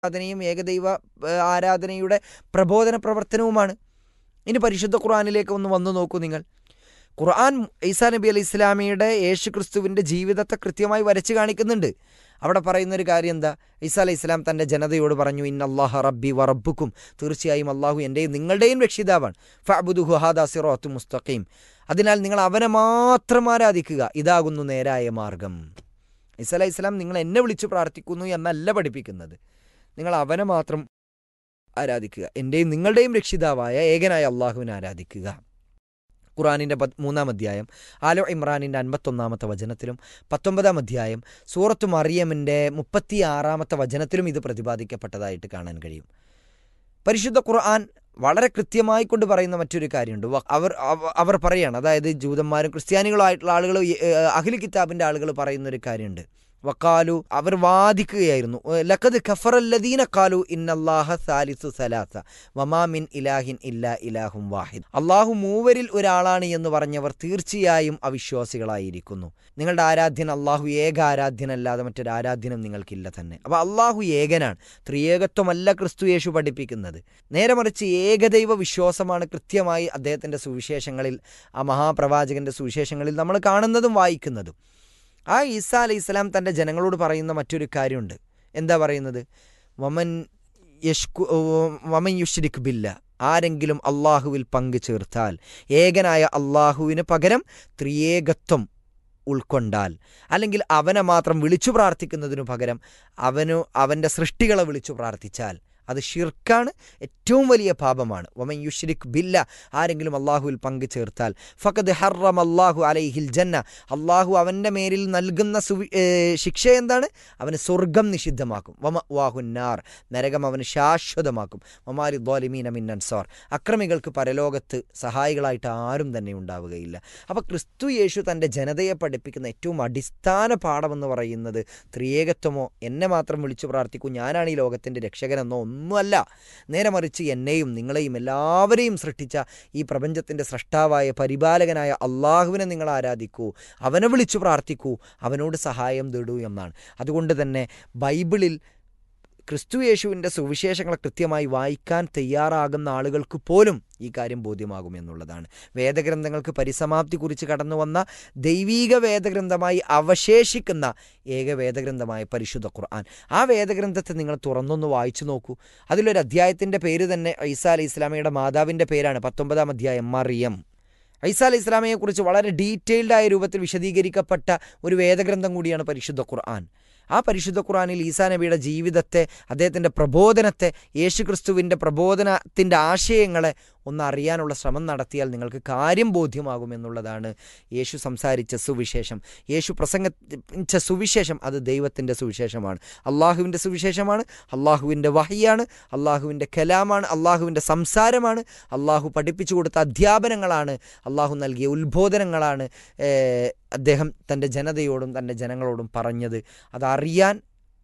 ആരാധനയും ഏകദൈവ ഏ, ആരാധനയുടെ പ്രബോധന പ്രവർത്തനവുമാണ് ഇനി പരിശുദ്ധ ഖുർആാനിലേക്ക് ഒന്ന് വന്നു നോക്കൂ നിങ്ങൾ ഖുർആൻ ഈസാ നബി അലൈഹി ഇസ്ലാമിയുടെ യേശു ക്രിസ്തുവിൻ്റെ ജീവിതത്തെ കൃത്യമായി വരച്ച് കാണിക്കുന്നുണ്ട് അവിടെ പറയുന്ന ഒരു കാര്യം എന്താ ഈസാ അലൈഹി ഇസ്ലാം തൻ്റെ ജനതയോട് പറഞ്ഞു ഇൻ അള്ളാഹ റബ്ബി വറബുക്കും തീർച്ചയായും അള്ളാഹു എൻ്റെയും നിങ്ങളുടെയും രക്ഷിതാവാണ് ഫഅബുദുഹു ഹാദാ സിറാത്തു മുസ്തഖീം അതിനാൽ നിങ്ങൾ അവനെ മാത്രം ആരാധിക്കുക ഇതാകുന്നു നേരായ മാർഗം ഈസാ അലൈഹി ഇസ്ലാം നിങ്ങൾ എന്നെ വിളിച്ചു പ്രാർത്ഥിക്കുന്നു എന്നല്ല പഠിപ്പിക്കുന്നത് നിങ്ങൾ അവനെ മാത്രം ആരാധിക്കുക എൻ്റെയും നിങ്ങളുടെയും രക്ഷിതാവായ ഏകനായ അള്ളാഹുവിനെ ആരാധിക്കുക ഖുറാനിൻ്റെ പത് മൂന്നാം അധ്യായം ആലോ ഇമ്രാനിൻ്റെ അൻപത്തൊന്നാമത്തെ വചനത്തിലും പത്തൊമ്പതാം അധ്യായം സൂറത്ത് മറിയമിൻ്റെ മുപ്പത്തി ആറാമത്തെ വചനത്തിലും ഇത് പ്രതിപാദിക്കപ്പെട്ടതായിട്ട് കാണാൻ കഴിയും പരിശുദ്ധ ഖുർആൻ വളരെ കൃത്യമായി കൊണ്ട് പറയുന്ന മറ്റൊരു കാര്യമുണ്ട് വ- അവർ അവ- അവർ പറയാണ് അതായത് ജൂതന്മാരും ക്രിസ്ത്യാനികളും ആയിട്ടുള്ള ആളുകൾ അഖിൽ കിതാബിൻ്റെ ആളുകൾ പറയുന്ന ഒരു കാര്യമുണ്ട് വക്കാലു അവർ വാദിക്കുകയായിരുന്നു ലഖദ് ഖഫറല്ലദീന കാലു ഇന്നല്ലാഹ സാലിസു സലാസ വമാ മിൻ ഇലാഹിൻ ഇല്ലാ ഇലാഹും വാഹിദ് അള്ളാഹു മൂവരിൽ ഒരാളാണ് എന്ന് പറഞ്ഞവർ തീർച്ചയായും അവിശ്വാസികളായിരിക്കുന്നു നിങ്ങളുടെ ആരാധ്യൻ അള്ളാഹു ഏക ആരാധ്യനല്ലാതെ മറ്റൊരു ആരാധ്യനം നിങ്ങൾക്കില്ല തന്നെ അപ്പോൾ അള്ളാഹു ഏകനാണ് ത്രിയേകത്വമല്ല ക്രിസ്തു യേശു പഠിപ്പിക്കുന്നത് നേരെ മറിച്ച് ഏകദൈവ വിശ്വാസമാണ് കൃത്യമായി അദ്ദേഹത്തിൻ്റെ സുവിശേഷങ്ങളിൽ ആ മഹാപ്രവാചകൻ്റെ സുവിശേഷങ്ങളിൽ നമ്മൾ കാണുന്നതും വായിക്കുന്നതും ആ ഈസാ അലൈഹി ഇസ്ലാം തൻ്റെ ജനങ്ങളോട് പറയുന്ന മറ്റൊരു കാര്യമുണ്ട് എന്താ പറയുന്നത് വമൻ യഷ്കു വമൻ യുഷ്രിഖ് ബില്ല ആരെങ്കിലും അള്ളാഹുവിൽ പങ്കു ചേർത്താൽ ഏകനായ അള്ളാഹുവിന് പകരം ത്രിയേകത്വം ഉൾക്കൊണ്ടാൽ അല്ലെങ്കിൽ അവനെ മാത്രം വിളിച്ചു പ്രാർത്ഥിക്കുന്നതിനു പകരം അവനു അവൻ്റെ സൃഷ്ടികളെ വിളിച്ചു പ്രാർത്ഥിച്ചാൽ അത് ഷിർക്കാണ് ഏറ്റവും വലിയ പാപമാണ് വമൻ യുഷ്രിഖ് ബില്ല ആരെങ്കിലും അള്ളാഹുവിൽ പങ്കു ചേർത്താൽ ഫഖദ് ഹറം അള്ളാഹു അലൈഹിൽ ജന്ന അള്ളാഹു അവൻ്റെ മേലിൽ നൽകുന്ന സുവി ഏ, ശിക്ഷ എന്താണ് അവന് സ്വർഗം നിഷിദ്ധമാക്കും വമ വാഹുന്നാർ നരകം അവന് ശാശ്വതമാക്കും വമാരി ദ്വാലിമീന മിൻ അൻസാർ അക്രമികൾക്ക് പരലോകത്ത് സഹായികളായിട്ട് ആരും തന്നെ ഉണ്ടാവുകയില്ല അപ്പോൾ ക്രിസ്തു യേശു തൻ്റെ ജനതയെ പഠിപ്പിക്കുന്ന ഏറ്റവും അടിസ്ഥാന പാഠമെന്ന് പറയുന്നത് ത്രിയേകത്വമോ എന്നെ മാത്രം വിളിച്ചു പ്രാർത്ഥിക്കൂ ഞാനാണ് ഈ ലോകത്തിൻ്റെ രക്ഷകനെന്നോ ഒന്നുമല്ല നേരെ മറിച്ച് എന്നെയും നിങ്ങളെയും എല്ലാവരെയും സൃഷ്ടിച്ച ഈ പ്രപഞ്ചത്തിൻ്റെ സൃഷ്ടാവായ പരിപാലകനായ അള്ളാഹുവിനെ നിങ്ങൾ ആരാധിക്കൂ അവനെ വിളിച്ചു പ്രാർത്ഥിക്കൂ അവനോട് സഹായം തേടൂ എന്നാണ് അതുകൊണ്ട് തന്നെ ബൈബിളിൽ ക്രിസ്തു യേശുവിൻ്റെ സുവിശേഷങ്ങളെ കൃത്യമായി വായിക്കാൻ തയ്യാറാകുന്ന ആളുകൾക്ക് പോലും ഈ കാര്യം ബോധ്യമാകും എന്നുള്ളതാണ് വേദഗ്രന്ഥങ്ങൾക്ക് പരിസമാപ്തി കുറിച്ച് കടന്നു വന്ന ദൈവീക വേദഗ്രന്ഥമായി അവശേഷിക്കുന്ന ഏക വേദഗ്രന്ഥമായ പരിശുദ്ധ ഖുർആൻ ആ വേദഗ്രന്ഥത്തെ നിങ്ങൾ തുറന്നൊന്ന് വായിച്ചു നോക്കൂ അതിലൊരു അധ്യായത്തിൻ്റെ പേര് തന്നെ ഐസ അലി ഇസ്ലാമയുടെ മാതാവിൻ്റെ പേരാണ് പത്തൊമ്പതാം അധ്യായം മറിയം ഐസ അലി ഇസ്ലാമയെക്കുറിച്ച് വളരെ ഡീറ്റെയിൽഡ് ആയ രൂപത്തിൽ വിശദീകരിക്കപ്പെട്ട ഒരു വേദഗ്രന്ഥം കൂടിയാണ് പരിശുദ്ധ ഖുർആൻ ആ പരിശുദ്ധ ഖുർആനിൽ ഈസാ നബിയുടെ ജീവിതത്തെ അദ്ദേഹത്തിൻ്റെ പ്രബോധനത്തെ യേശുക്രിസ്തുവിൻ്റെ പ്രബോധനത്തിൻ്റെ ആശയങ്ങളെ ഒന്ന് അറിയാനുള്ള ശ്രമം നടത്തിയാൽ നിങ്ങൾക്ക് കാര്യം ബോധ്യമാകുമെന്നുള്ളതാണ് യേശു സംസാരിച്ച സുവിശേഷം യേശു പ്രസംഗിച്ച സുവിശേഷം അത് ദൈവത്തിൻ്റെ സുവിശേഷമാണ് അള്ളാഹുവിൻ്റെ സുവിശേഷമാണ് അള്ളാഹുവിൻ്റെ വഹിയാണ് അള്ളാഹുവിൻ്റെ കലാമാണ് അള്ളാഹുവിൻ്റെ സംസാരമാണ് അള്ളാഹു പഠിപ്പിച്ചു കൊടുത്ത അധ്യാപനങ്ങളാണ് അള്ളാഹു നൽകിയ ഉത്ബോധനങ്ങളാണ് ഏഹ്, അദ്ദേഹം തൻ്റെ ജനതയോടും തൻ്റെ ജനങ്ങളോടും പറഞ്ഞത് അതറിയാൻ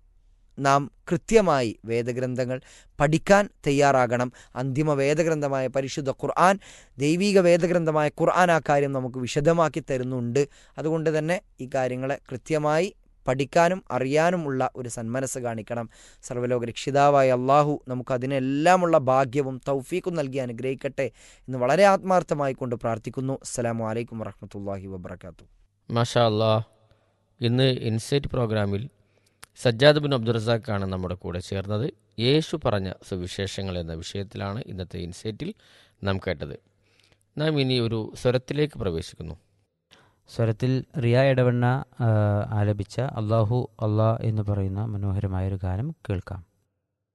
നാം കൃത്യമായി വേദഗ്രന്ഥങ്ങൾ പഠിക്കാൻ തയ്യാറാകണം അന്തിമ വേദഗ്രന്ഥമായ പരിശുദ്ധ ഖുർആൻ ദൈവിക വേദഗ്രന്ഥമായ ഖുർആൻ ആ കാര്യം നമുക്ക് വിശദമാക്കി തരുന്നുണ്ട് അതുകൊണ്ട് തന്നെ ഈ കാര്യങ്ങളെ കൃത്യമായി പഠിക്കാനും അറിയാനുമുള്ള ഒരു സന്മനസ് കാണിക്കണം സർവ്വലോക രക്ഷിതാവായ അള്ളാഹു നമുക്ക് അതിനെല്ലാമുള്ള ഭാഗ്യവും തൗഫീക്കും നൽകി അനുഗ്രഹിക്കട്ടെ എന്ന് വളരെ ആത്മാർത്ഥമായി കൊണ്ട് പ്രാർത്ഥിക്കുന്നു അസ്സലാമു അലൈക്കും വറഹമത്തല്ലാഹി വബർക്കാത്തു മാഷാ അല്ലാ ഇന്ന് ഇൻസൈറ്റ് പ്രോഗ്രാമിൽ സജ്ജാദ് ബിൻ അബ്ദുറസാഖാണ് നമ്മുടെ കൂടെ ചേർന്നത് യേശു പറഞ്ഞ സുവിശേഷങ്ങൾ എന്ന വിഷയത്തിലാണ് ഇന്നത്തെ ഇൻസൈറ്റിൽ നാം കേട്ടത് നാം ഇനി ഒരു സ്വരത്തിലേക്ക് പ്രവേശിക്കുന്നു സ്വരത്തിൽ റിയ ഇടവണ്ണ ആ, ആലപിച്ച അള്ളാഹു അള്ളാ എന്ന് പറയുന്ന മനോഹരമായൊരു ഗാനം കേൾക്കാം